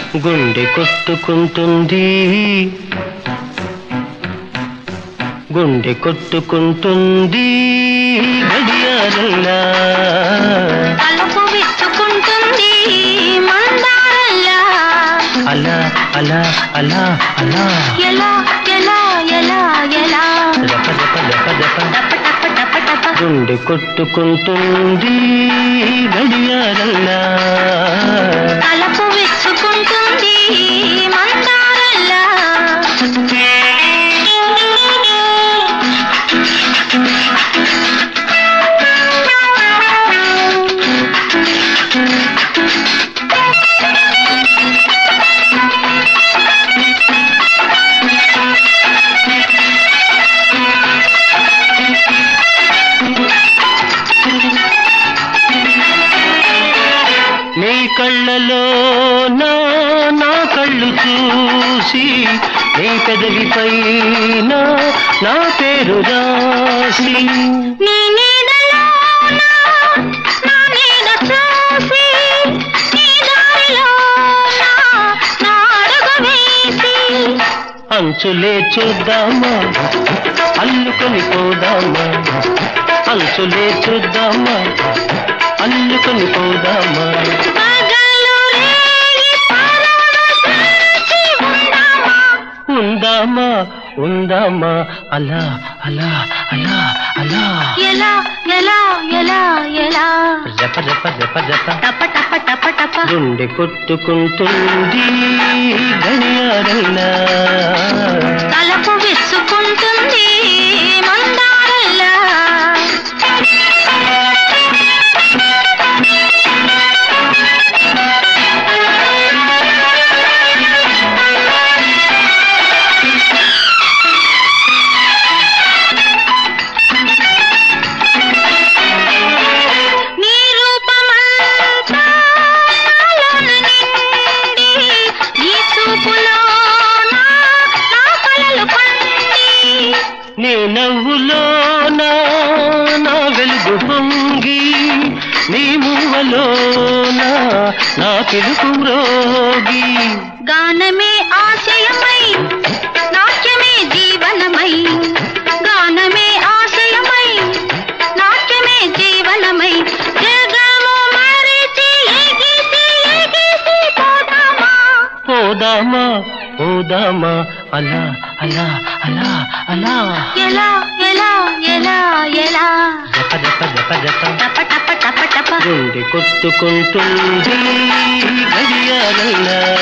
గుండె కొట్టుకుంటుంది గుండె కొట్టుకుంటుంది గడియారల్లా తలుపు విచ్చుకుంటుంది మందారల్లా అలా అలా అలా అలా ఎలా ఎలా ఎలా ఎలా రప రప రప రప టప టప టప టప గుండె కొట్టుకుంటుంది గడియారల్లా తలుపు విచ్చుకుంటుంది మందారల్లా నీ కళ్ళలో నా నా కళ్ళు చూసి నీ పెదవిపై నా నా పేరు రాసి నీ నీడలో నా నా నీడ చూసి నీ దారిలో నా నా అడుగు వేసి అంచులే చూద్దామా అల్లుకొని పోదామా అంచులే చూద్దామా అల్లుకొని పోదామా పగలు రేయి పరవశించి ఉందామా ఉందామా ఉందామా అలా అలా అలా అలా ఎలా ఎలా ఎలా ఎలా జప జప జప జప టప టప టప టప గుండె కొట్టుకుంటుంది గడియారల్లా తలపు విచ్చుకుంటుంది మందారల్లా నీ రూపమంతా నాలోన నిండి నీ చూపులోన నా కలలు పండి నీ నవ్వులో నా నా వెలుగు పొంగి నీ మూవలో నా నా పిలుపు మ్రోగి గానమే ఆశయమై నాట్యమే జీవనమై గానమే ఆశయమై నాట్యమే జీవనమై జగము మరిచి ఎగిసి ఎగిసి పోదామా పోదామా పోదామా అలా అలా అలా అలా ఎలా ఎలా ఎలా ఎలా జప జప జప జప టప టప టప టప గుండె కొట్టుకుంటుంది గడియారల్లా